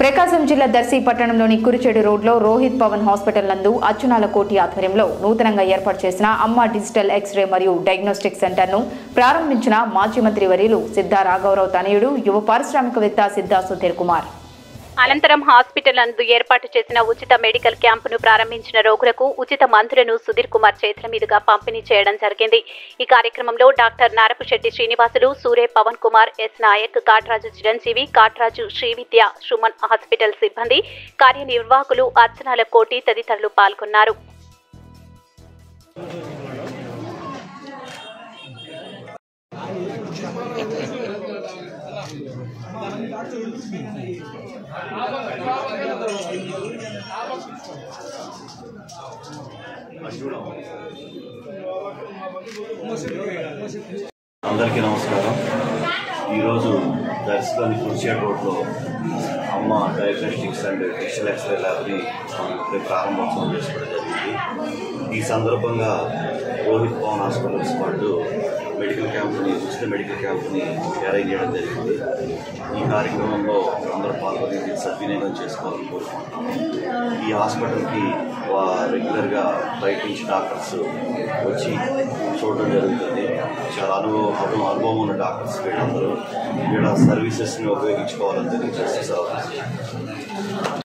ప్రకాశం జిల్లా దర్శి పట్టణంలోని కురిచేడు రోడ్లో రోహిత్ పవన్ హాస్పిటల్ నందు అచ్చునాల కోటి ఆధ్వర్యంలో నూతనంగా ఏర్పాటు చేసిన అమ్మ డిజిటల్ ఎక్స్రే మరియు డయాగ్నోస్టిక్ సెంటర్ను ప్రారంభించిన మాజీ మంత్రి వర్యులు సిద్ధా రాఘవరావు తనయుడు యువ పారిశ్రామికవేత్త సిద్ధా సుధీర్ కుమార్ అనంతరం హాస్పిటల్ నందు ఏర్పాటు చేసిన ఉచిత మెడికల్ క్యాంపును ప్రారంభించిన రోగులకు ఉచిత మందులను సుధీర్ కుమార్ చేతుల మీదుగా పంపిణీ చేయడం జరిగింది ఈ కార్యక్రమంలో doctor Narapusetty Srinivasulu Sure Pavan Kumar S Nayak Katraju Chiranjeevi Katraju Srividya Suman hospital సిబ్బంది కార్యనిర్వాహకులు అర్చనాల కోటి తదితరులు పాల్గొన్నారు అందరికీ నమస్కారం ఈరోజు దర్శలోని కుర్చేట్ రోడ్లో Amma diagnostics and digital x ray ల్యాబ్ని మనం ఇప్పుడే ప్రారంభోత్సవం చేసుకోవడం జరిగింది ఈ సందర్భంగా రోహిత్ పవన్ హాస్పిటల్స్ వాళ్ళు మెడికల్ క్యాంప్ని ఉచిత మెడికల్ క్యాంప్ని అరేంజ్ చేయడం జరిగింది ఈ కార్యక్రమంలో అందరూ పాల్గొని దీన్ని సద్వినియోగం చేసుకోవాలని కోరుకుంటున్నాం ఈ హాస్పిటల్కి వా రెగ్యులర్గా బయట నుంచి డాక్టర్స్ వచ్చి చూడడం జరుగుతుంది చాలా అనుభవం అనుభవం అనుభవం ఉన్న డాక్టర్స్ వీళ్ళందరూ వీళ్ళ సర్వీసెస్ని ఉపయోగించుకోవాలని తెలియజేస్తే